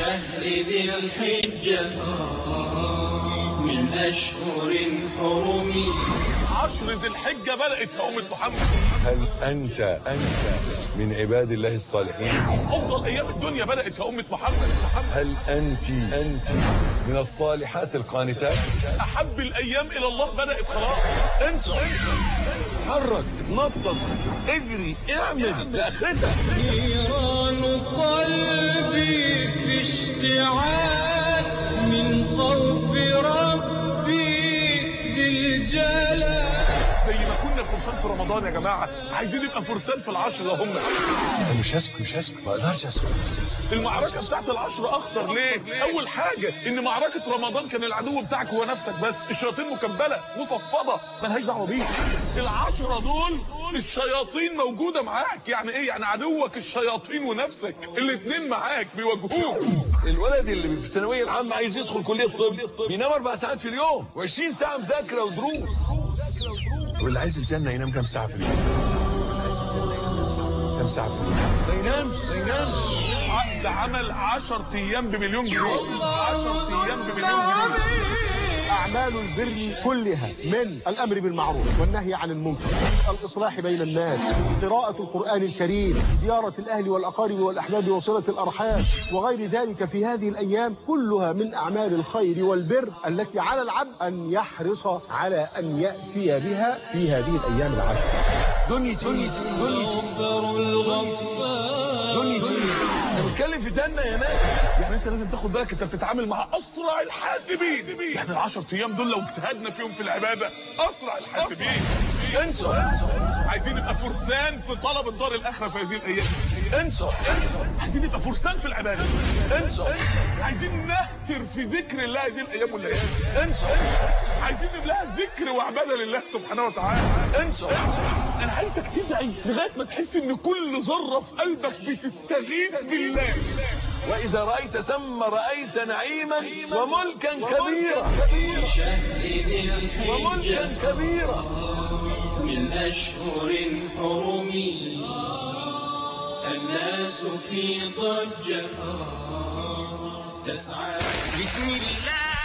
شهر ذي الحجة من أشهر حرم عشر ذي الحجة بدأت يا أمة محمد هل أنت أنت من عباد الله الصالحين أفضل أيام الدنيا بدأت يا أمة محمد محمد هل أنت أنت من الصالحات القانتات أحب الأيام إلى الله بدأت خلاص انسى حرك نطط اجري اعمل لاخرتك نيران قلبي في اشتعال من خوف ربي ذي الجلال زي ما كنا فرسان في رمضان يا جماعة عايزين نبقى فرسان في العشر اللي هم أنا مش هسكت مش هسكت ما اقدرش اسكت المعركة بتاعت العشر أخطر ليه؟ أول حاجة إن معركة رمضان كان العدو بتاعك هو نفسك بس الشياطين مكبلة مصفدة ملهاش دعوة بيك العشرة دول الشياطين موجودة معاك يعني إيه؟ يعني عدوك الشياطين ونفسك الاتنين معاك بيواجهوك الولد اللي في الثانويه العامه عايز يدخل كليه طب بينام اربع ساعات في اليوم و20 ساعه مذاكره ودروس واللي عايز الجنه ينام كام ساعه في اليوم كام ساعه واللي عايز الجنه ينام كام ساعه كام ساعه في اليوم ما ينامش ما ينامش عقد عمل 10 أيام بمليون جنيه 10 أيام بمليون جنيه أعمال البر كلها من الأمر بالمعروف والنهي عن المنكر الإصلاح بين الناس قراءة القرآن الكريم زيارة الأهل والأقارب والأحباب وصلة الأرحام وغير ذلك في هذه الأيام كلها من أعمال الخير والبر التي على العبد أن يحرص على أن يأتي بها في هذه الأيام العشر دنيتي دنيتي دنيتي غفر الغفار دنيتي احنا بنتكلم في جنه يا ناس يعني انت لازم تاخد بالك انت بتتعامل مع اسرع الحاسبين يعني العشر ايام دول لو اجتهدنا فيهم في العباده اسرع الحاسبين انسى عايزين نبقى فرسان في طلب الدار الاخره في هذه الايام انسى عايزين نبقى فرسان في العباده انسى عايزين نهتر في ذكر الله هذه الايام والليالي انسى عايزين نبقى ذكر وعباده لله سبحانه وتعالى انسى انا عايزك تدعي لغايه ما تحس ان كل ذره في قلبك بتستغيث بالله واذا رايت ثم رايت نعيما وملكا كبيرا في شهر ذي الحجة وملكا كبيرا من أشهر حرم الناس في ضجة تسعى بسم الله